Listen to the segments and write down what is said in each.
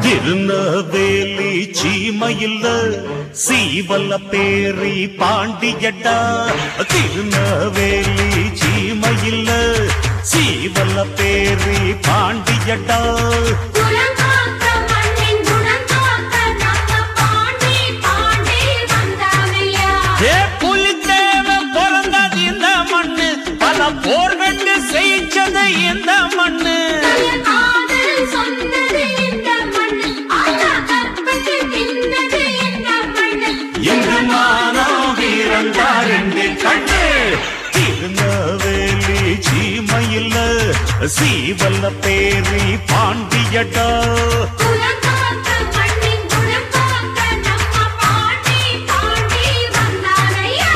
திருநவேலி சீமையில் சீவல்ல பேரி பாண்டியடா திருநவேலி சீமையில் சீவல்ல பேரி பாண்டியடா குலங்காக்க மண்ணின் குணங்காக்க நம்ம பாண்டி பாண்டி வந்தாவையா ஏ புலித்தேவன் பிறந்தது இந்த மண்ணு பல போர்கண்டு செய்ச்சது இந்த மண்ணு காதல் சொன்னது இந்த மண்ணு ஆனா கற்பத்து நின்னது இந்த மண்ணு இங்கு மானோ வீரந்தார் என்று கண்டு திருநவேலி சீமையில் சீவல்ல பேரி பாண்டியடா குலங்காக்க மண்ணின் குணங்காக்க நம்ம பாண்டி பாண்டி வந்தாவையா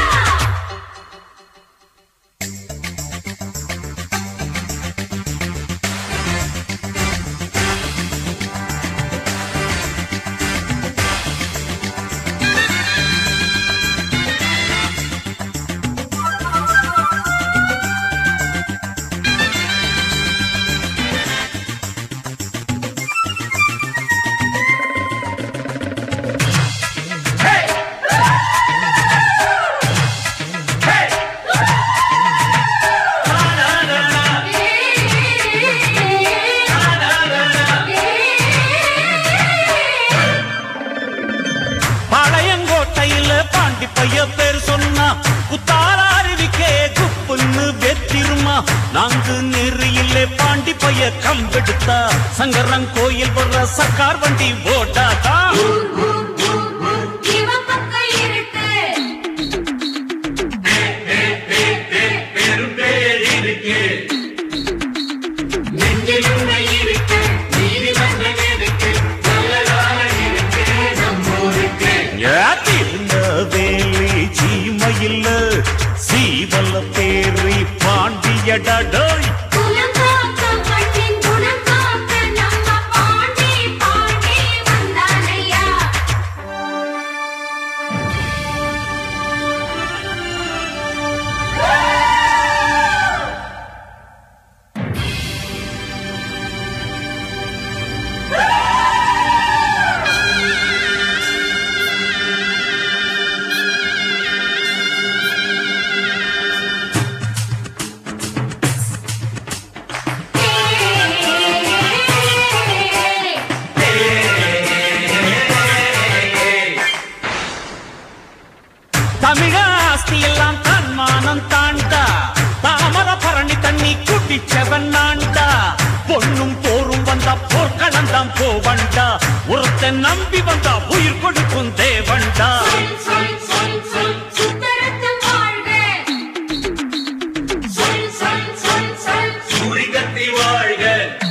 பழையங்கோட்டையில பாண்டி பைய பேர் சொன்னா குத்தால அருவிக்கே குப்புன்னு வெத்திருமா நான்கு நெறியில பாண்டி பைய கம்பெடுத்தா சங்கரன் கோயில் வர்ற சக்கார் வண்டி ஓட்டாதா இவன் பக்கம் இருட்டு திருநவேலி சீமையில் சீவல்ல பேரி பாண்டியடோய் குலங்காக்க மண்ணின் குணங்காக்க நம்ம பாண்டி பாண்டி வந்தானையா தமிழ ஆஸ்தி எல்லாம் தன்மானம் தாண்டா தாமர பரணி தண்ணி குட்டிச்சவன் நான்டா பொண்ணும் போரும் வந்தா போர்க்களந்தாம் போவண்டா ஒருத்தன் நம்பி வந்தா உயிர் கொடுக்கும் தேவண்டா சொல் சொல் சொல் சுத்தரத்தம் வாழ்க சொல் சொல் சொல் சொல் சூரிகத்தி வாழ்க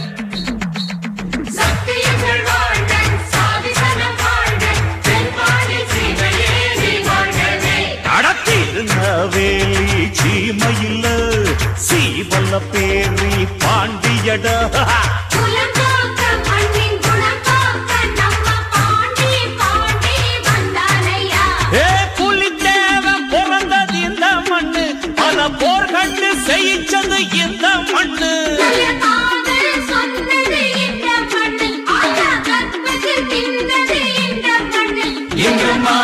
சத்தியங்கள் வாழ்க சாதிசனம் வாழ்க தென்பாண்டி சீமையே நீ வாழ்கவே நடத்திருநவேலி சீமையில் சீவல்ல பேரி பாண்டியடா குலங்காக்க மண்ணின் குணங்காக்க நம்ம பாண்டி பாண்டி வந்தானையா ஏ புலித்தேவன் பிறந்தது இந்த மண்ணு பல போர்கண்டு செய்ச்சது இந்த மண்ணு காதல் சொன்னது இந்த மண்ணு ஆனா கற்பது தின்னது இந்த மண்ணு இங்கு மா